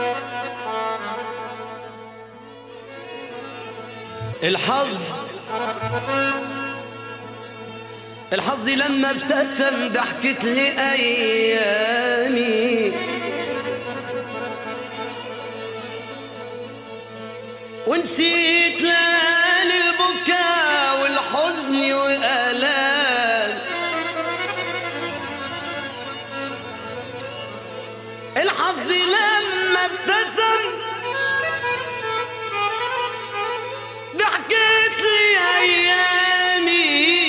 الحظ الحظ لما ابتسم ضحكت لي ايامي ونسيت ليالي البكاء والحزن والآلام الحظ لما ابتسم ضحكت لي ايامي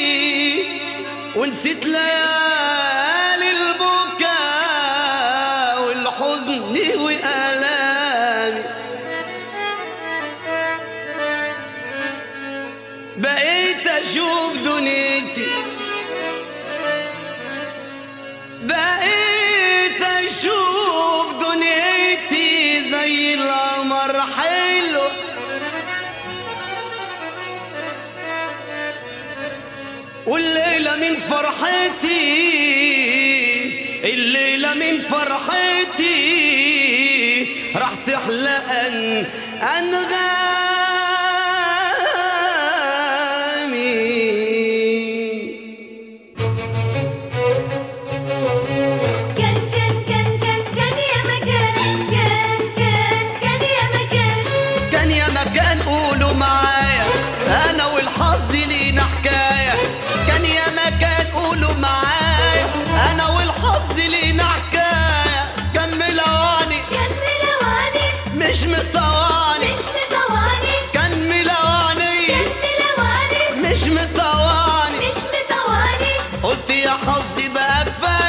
ونسيت ليالي البكاء والحزن والآلامي بقيت اشوف دنيتي بقيت اشوف دنيتي زي القمر حلو والليلة من فرحتي الليلة من فرحتي راح تحلى أن أنغامي كان كان كان كان كان يا مكان كان كان كان يا مكان كان يا مكان قولوا معايا انا والحظ لينا حكايه كان يا مكان قولوا معايا انا والحظ لينا حكايه كان ملواني كان ملواني مش مطواني مش مطواني كان ملواني كان ملواني مش مطواني مش مطواني قلت يا حظي بقى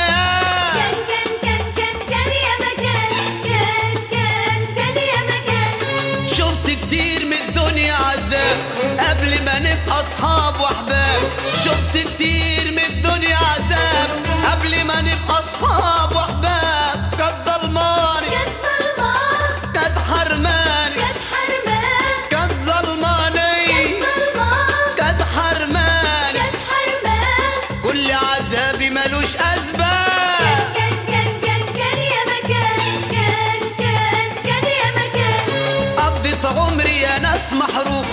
كفايه كان كان كان كان كان يا مكان كان كان كان يا مكان شفت كتير من الدنيا عذاب قبل ما نبقى اصحاب واحباب شفت كتير من الدنيا عذاب قبل ما نبقى اصحاب واحباب كانت ظلماني كانت ظلمة كانت حرماني كانت حرمان كانت ظلماني كانت ظلمة كانت حرماني كانت حرمان كل عذابي ملوش اسباب كان كان كان كان يا مكان كان كان كان يا مكان قضيت عمري يا ناس محروم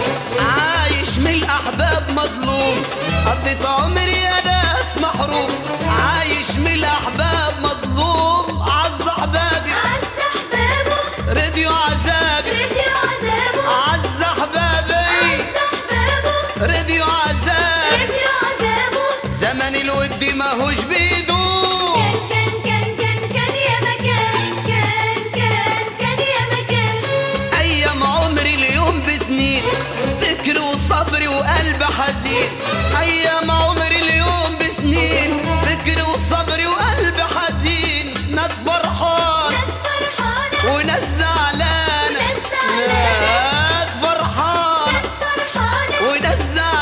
عايش من الاحباب مظلوم قضيت عمري يا ناس محروم عايش من الاحباب مظلوم عز احبابي عز احبابه رضيوا عذابي رضيوا عذابه عز احبابي عز احبابه رضيوا عذابي رضيوا عذابه زمن الود ماهوش بيدوم كان كان كان كان كان يا مكان كان كان كان يا مكان ايام عمري اليوم بسنين ذكر وصبر وقلب حزين ايام عمري اليوم بسنين فكر وصبر وقلب حزين ناس فرحان ناس فرحانة وناس زعلانة وناس زعلانة. ناس فرحان ناس فرحانة وناس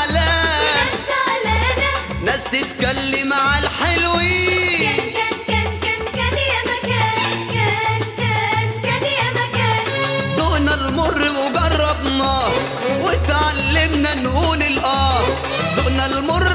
زعلانة وناس زعلانة ناس تتكلم على الحلوين كان كان كان كان كان يا مكان كان كان كان يا مكان دقنا المر وجربناه وتعلمنا نقول الاه دقنا المر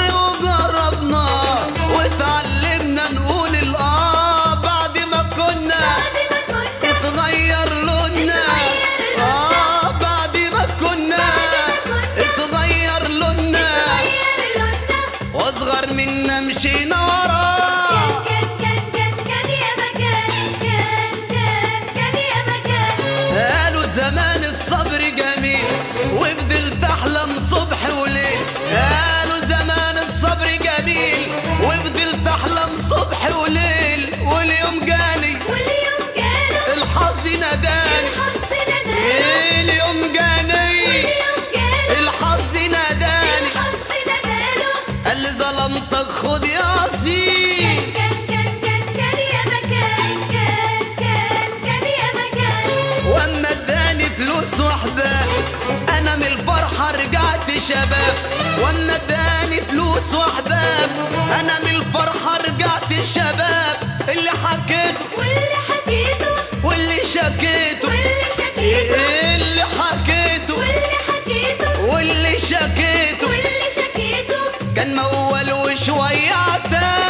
وجربناه وتعلمنا نقول الاه بعد ما كنا بعد ما كنت اتغير لوننا اتغير لوننا. اه بعد ما كنا بعد ما كنا اتغير لوننا غير لوننا واصغر منا مشينا وراه كان كان كان كان يا مكان كان كان كان يا مكان قالوا زمان الصبر جميل وفضلت احلم صبح وليل قالوا زمان الصبر جميل وفضلت احلم صبح وليل واليوم جاني واليوم جاله الحظ ناداني الحظ نداله اليوم جاني واليوم جاله الحظ ناداني الحظ نداله قال لي ظلمتك خد يا سيدي كان كان كان كان يا مكان كان كان كان يا مكان واما اداني فلوس واحباب انا من الفرحه رجعت شباب واما اداني فلوس واحباب انا من الفرحه رجعت شباب اللي حكيته واللي حكيته واللي شكيته واللي شكيته اللي حكيته واللي حكيته واللي شكيته واللي شكيته كان مول وشويه عتاب